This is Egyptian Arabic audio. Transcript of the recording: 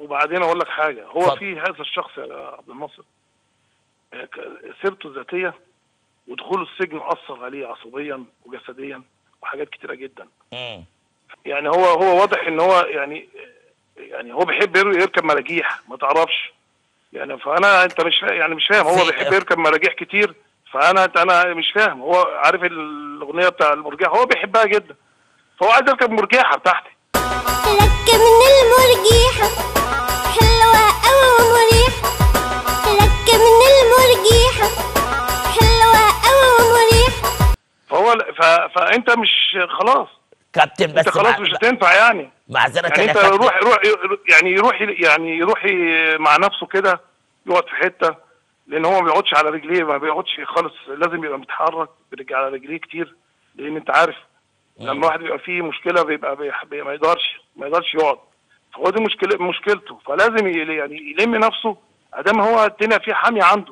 وبعدين اقول لك حاجه هو اتفضل. في هذا الشخص يا عبد الناصر آه، ك- سيرته الذاتيه ودخوله السجن اثر عليه عصبيا وجسديا وحاجات كتيره جدا مم. يعني هو هو واضح ان هو يعني يعني هو بيحب ير- يركب مراجيح ما تعرفش يعني فانا انت مش فا- يعني مش فاهم هو في- بيحب يركب مراجيح كتير فانا انا مش فاهم هو عارف الاغنيه بتاع المرجحه هو بيحبها جدا فهو عايز يركب مرجحه بتاعتي ركبنا المرجيحة حلوة أوي ومريحة ركبنا المرجيحة حلوة أوي ومريحة فهو ف... فانت مش خلاص كابتن بس انت خلاص مع- مش هتنفع يعني معذره يعني يا انت كابتن روح روح يعني يروح يعني يروح مع نفسه كده يقعد في حته لان هو ما بيقعدش على رجليه ما بيقعدش خالص لازم يبقى متحرك بيرجع على رجليه كتير لان انت عارف لما واحد بيبقى فيه مشكله بيبقى بيح- بي ما يقدرش ما يقدرش يقعد فهو دي مشكله مشكلته فلازم ي- يعني يلم نفسه ادام هو الدنيا فيه حاميه عنده